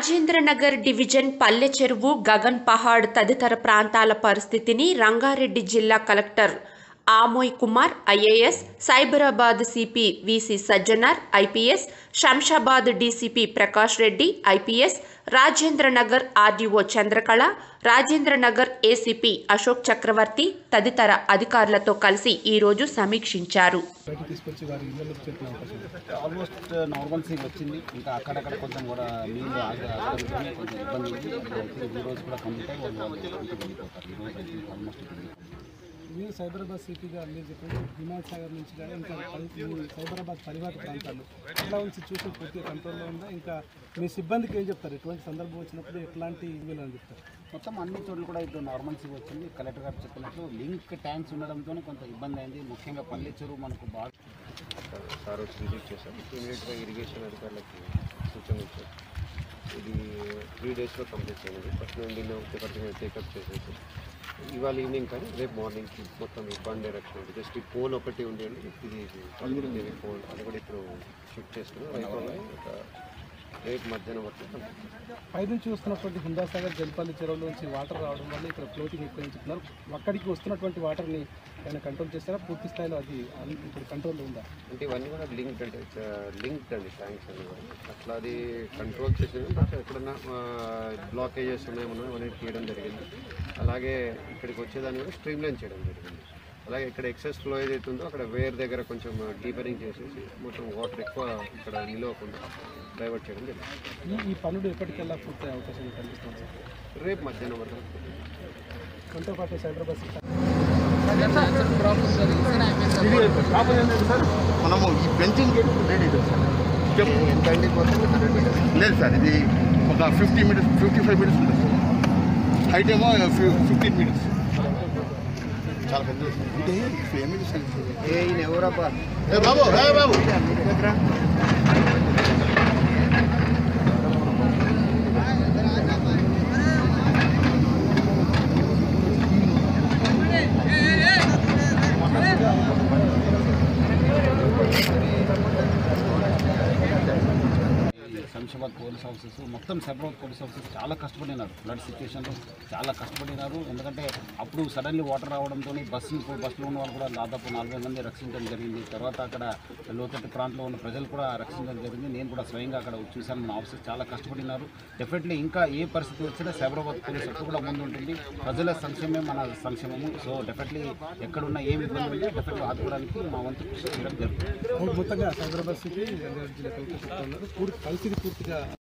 Rajendranagar division పల్లె చెరువు గగన్ పహాడ్ తదితర ప్రాంతాల పరిస్థితిని రంగారెడ్డి జిల్లా collector Amoy Kumar IAS Cyberabad CP VC Sajjanar IPS Shamshabad DCP Prakash Reddy IPS Rajendranagar RDO Chandrakala Rajendranagar ACP Ashok Chakravarthy తదితర అధికారులతో కలిసి ఈరోజు సమీక్షించారు బయటకు తీసుకొచ్చి వారి ఇళ్ళలోకి చెప్పిన అవకాశం ఉంది. ఆల్మోస్ట్ నార్మల్సీ వచ్చింది ఇంకా అక్కడక్కడ కొంచెం కూడా నీళ్ళు ఆగి ఆగడంతోనే కొంచెం ఇబ్బంది ఉంది అయితే ఈ రోజు కూడా కంప్లీట్ అయ్యి వాళ్ళు వాళ్ళు ఇంటికి వెళ్ళిపోతారు ఈ రోజు అయితే ఆల్మోస్ట్ ఇంటికి వెళ్ళిపోతారు మీరు సైబరాబాద్ సిటీగా మీరు చెప్పండి హిమాయత్ సాగర్ నుంచి కానీ ఇంకా పరి- మీ సైబరాబాద్ పరివార ప్రాంతాలు ఎట్లా ఉంచి చూసి పూర్తిగా కంట్రోల్లో ఉందా ఇంకా మీ సిబ్బందికి ఏం చెప్తారు ఎటువంటి సందర్భం వచ్చినప్పుడు ఎట్లాంటి ఇవ్వాలని చెప్తారు మొత్తం అన్ని చోట్ల కూడా ఇప్పుడు నార్మల్సీ వచ్చింది కలెక్టర్ గారు చెప్పినట్లు లింక్ ట్యాంక్స్ ఉండడంతో కొంత ఇబ్బంది అయింది ముఖ్యంగా పల్లె చెరువు మనకు బాగా సార్ వచ్చి విజిట్ చేశాం ఇమీడియట్గా ఇరిగేషన్ అధికారులకి సూచన ఇచ్చారు ఇది త్రీ డేస్లో కంప్లీట్ చేయండి ఫస్ట్ నుండి ఒకటి మేము టేకప్ చేసేసి ఇవాళ ఈవినింగ్ కానీ రేపు మార్నింగ్కి మొత్తం ఈ వన్ డైరెక్షన్ ఉంది జస్ట్ ఈ పోల్ ఒకటి ఉండేది ఇది ఇది పోల్ అది కూడా ఇప్పుడు షిఫ్ట్ చేసుకుని అయిపోయి ఒక రేపు మధ్యాహ్నం వరకు కంప్లీట్ చేస్తాం. పైనుంచి వస్తున్నటువంటి హుందా సాగర్ జల్పల్లి చెరువులో నుంచి వాటర్ రావడం వల్ల ఇక్కడ ఫ్లోటింగ్ ఎక్కువ అని చెప్తున్నారు అక్కడికి వస్తున్నటువంటి వాటర్ని ఏమైనా కంట్రోల్ చేస్తారా పూర్తి స్థాయిలో అది అన్- ఇప్పుడు కంట్రోల్లో ఉందా అంటే ఇవన్నీ కూడా లింక్డ్ అంటే లింక్డ్ అండి ట్యాంక్స్ అన్ని కూడా అట్లా అది కంట్రోల్ చేసేది బట్ ఎక్కడన్నా బ్లాకేజెస్ ఉన్నాయేమో అవన్నీ తీయడం జరిగింది అలాగే ఇక్కడికి వచ్చేదాన్ని కూడా స్ట్రీమ్ లైన్ చేయడం జరిగింది అలాగే ఇక్కడ ఎక్సెస్ ఫ్లో ఏదైతే ఉందో అక్కడ వేర్ దగ్గర కొంచెం డీపరింగ్ చేసేసి మొత్తం వాటర్ ఎక్కువ ఇక్కడ నిలవకుండా డైవర్ట్ చేయడం జరిగింది ఈ ఈ పనులు ఎప్పటికెల్లా పూర్తి అవకాశం కనిపిస్తుంది సార్ రేపు మధ్యాహ్నం వరకు దాంతో పాటు సైబరాబాద్ సిటీ మనము ఈ బెంచింగ్ రెడీ చెప్పు ఎంత అండి లేదు సార్ ఇది ఒక fifty minutes fifty five minutes ఉంటుంది సార్ హైట్ ఏమో ఫిఫ్టీన్ మినిట్స్ చాలా పెద్ద అంటే ఫేమిలీస్ ఎవరబ్బా బాబు ఏ బాబు ఈ శంషాబాద్ పోలీస్ ఆఫీసర్స్ మొత్తం సెపరేట్ పోలీస్ ఆఫీసర్స్ చాలా కష్టపడినారు ఫ్లడ్ సిచ్యువేషన్లో చాలా కష్టపడినారు ఎందుకంటే అప్పుడు సడన్లీ వాటర్ రావడంతో బస్సు బస్సులో ఉన్న వాళ్ళు కూడా దాదాపు నలభై మంది రక్షించడం జరిగింది తర్వాత అక్కడ లోతట్టు ప్రాంతంలో ఉన్న ప్రజలు కూడా రక్షించడం జరిగింది నేను కూడా స్వయంగా అక్కడ చూశాను మన ఆఫీసర్స్ చాలా కష్టపడినారు డెఫినెట్లీ ఇంకా ఏ పరిస్థితి వచ్చినా సైబరాబాద్ పోలీస్ ఎప్పుడు కూడా ముందు ఉంటుంది ప్రజల సంక్షేమమే మన సంక్షేమము సో డెఫినెట్లీ ఎక్కడున్నా ఏమి ఇబ్బంది ఉంటే డెఫినెట్లీ ఆదుకోవడానికి మా వంతు కృషి చేయడం జరుగుతుంది మొత్తంగా సైబరాబాద్ సిటీ రంగారెడ్డి జిల్లా కలెక్టర్ చెప్తా ఉన్నారు పూర్తి పరిస్థితి పూర్తిగా